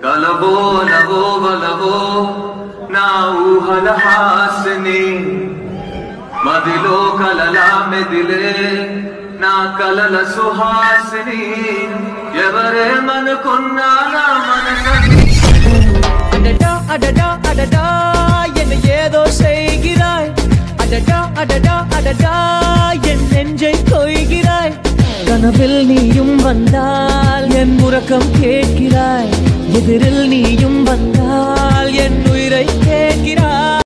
కలవో నవో వలవో నా ఊహల హాసిని మదిలో కలలా మెదిలే నా కలల సుహాసిని ఎవరేమనుకున్నా నా మనసు அடடா அடடா அடடா என்னை ஏதோ செய்கிறாய் அடடா அடடா அடடா என் நெஞ்சை கொய்கிறாய் கனவில் நீயும் வந்தால் என் உறக்கம் கேட்கிறாய் எதிரில் நீயும் வந்தால் என் உயிரை கேட்கிறாய்